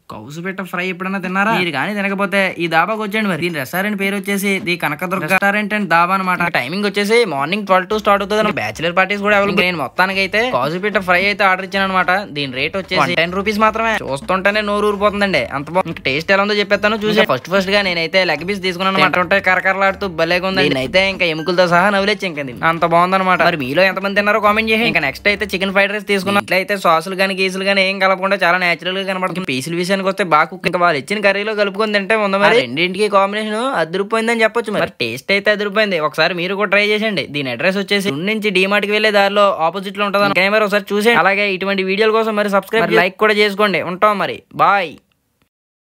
కౌసు పెట్ట ఫ్రై ఎప్పుడన్నా తిన్నారా మీరు కానీ తినకపోతే ఈ దాబాకి వచ్చేయండి మరి దీని రెస్టారెంట్ పేరు వచ్చేసి the Kanakadurga restaurant and dhaba అనమాట టైమింగ్ వచ్చేసి మార్నింగ్ ట్వెల్వ్ టు స్టార్ట్ అవుతుంది బ్యాచిలర్ పార్టీస్ కూడా అవైలబుల్ నేను మొత్తానికి అయితే కాజు పిట్ట ఫ్రై అయితే ఆర్డర్ ఇచ్చాను అనమాట దీని రేట్ వచ్చేసి టెన్ రూపీస్ మాత్రమే చూస్తుంటేనే నోరు ఊరిపోతుందండి అంత బాగుంది ఇంకా టేస్ట్ ఎలా ఉందో చెప్పేస్తాను చూసి ఫస్ట్ ఫస్ట్ గా నేనైతే లెగ్ పీస్ తీసుకున్నాను అనమాట ఉంటే కరకరలాడుతూ భలేగా ఉంది అయితే ఇంకా ఎముకలతో సహా నవ్వులేచ్చు ఇంకా దీన్ని. అంత బాగుందన్నమాట మరి మీలో ఎంతమంది తిన్నారో కామెంట్ చేయండి ఇంకా నెక్స్ట్ అయితే చికెన్ ఫ్రైడ్ రైస్ తీసుకున్నాం ఇట్లయితే సాసులు కానీ గీసులు కానీ ఏం కలపకుండా చాలా నేచురల్ గా కనబడుతుంది పీసుల విషయానికి వస్తే బాగా కుక్ ఇంకా వాళ్ళు ఇచ్చిన కర్రీలో కలుపుకొని తింటే ఉంది మరి రెండింటికి కాంబినేషన్ అదిరిపోయిందని చెప్పొచ్చు మరి టేస్ట్ అయితే అదిరిపోయింది ఒకసారి మీరు కూడా ట్రై చేయండి దీని అడ్రస్ వచ్చేసి నుండి నుంచి డిమార్ట్ కి వెళ్లే దారిలో ఆపోజిట్ లో ఉంటుంది మరి ఒకసారి చూసేయండి అలాగే ఇటువంటి వీడియోల కోసం మరి సబ్స్క్రైబ్ లైక్ కూడా చేసుకోండి ఉంటాం మరి బాయ్